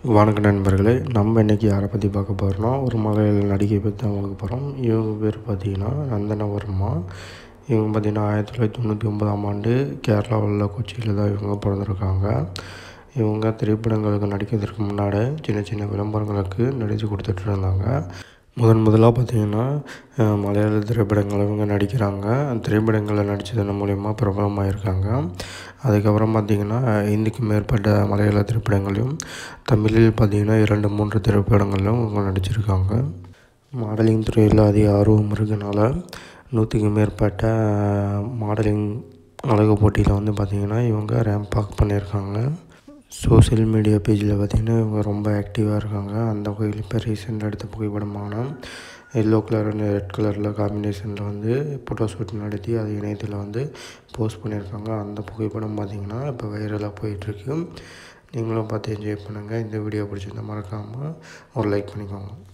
வணக்க நண்பர்களே நம்ம இன்றைக்கி யாரை பற்றி பார்க்க போகிறோம்னா ஒரு மலையாள நடிகை பற்றி தான் பார்க்க போகிறோம் இவங்க பேர் பார்த்திங்கன்னா நந்தன வர்மா இவங்க பார்த்திங்கன்னா ஆயிரத்தி தொள்ளாயிரத்தி தொண்ணூற்றி ஒன்பதாம் ஆண்டு கேரளாவில் உள்ள கொச்சியில் தான் இவங்க பிறந்திருக்காங்க இவங்க திரைப்படங்களுக்கு நடிக்கிறதுக்கு முன்னாடி சின்ன சின்ன விளம்பரங்களுக்கு நடித்து கொடுத்துட்டு இருந்தாங்க முதன் முதலாக பார்த்திங்கன்னா அஹ், மலையாள திரைப்படங்கள் இவங்க நடிக்கிறாங்க திரைப்படங்களில் நடித்ததன் மூலிமா பிரபலமாயிருக்காங்க அதுக்கப்புறம் பார்த்திங்கன்னா ஐந்துக்கு மேற்பட்ட மலையாள திரைப்படங்களையும் தமிழில் பார்த்திங்கன்னா இரண்டு மூன்று திரைப்படங்களிலும் இவங்க நடிச்சிருக்காங்க மாடலிங் துறையில் அதிக ஆர்வம் இருக்கனால நூற்றுக்கு மேற்பட்ட மாடலிங் அழகு போட்டியில் வந்து பார்த்திங்கன்னா இவங்க ரேம்ப் வாக் பண்ணியிருக்காங்க சோஷியல் மீடியா பேஜில் பார்த்திங்கன்னா இவங்க ரொம்ப ஆக்டிவாக இருக்காங்க அந்த வகையில் இப்போ ரீசெண்டாக எடுத்த புகைப்படமான எல்லோ கலர் அண்ட் ரெட் கலரில் காம்பினேஷனில் வந்து ஃபோட்டோ ஷூட் நடத்தி அது இணையத்தில் வந்து போஸ்ட் பண்ணியிருக்காங்க அந்த புகைப்படம் பார்த்திங்கன்னா இப்போ வைரலாக போயிட்டுருக்கு நீங்களும் பார்த்து என்ஜாய் பண்ணுங்கள் இந்த வீடியோ பிடிச்சிருந்தா மறக்காமல் ஒரு லைக் பண்ணிக்கோங்க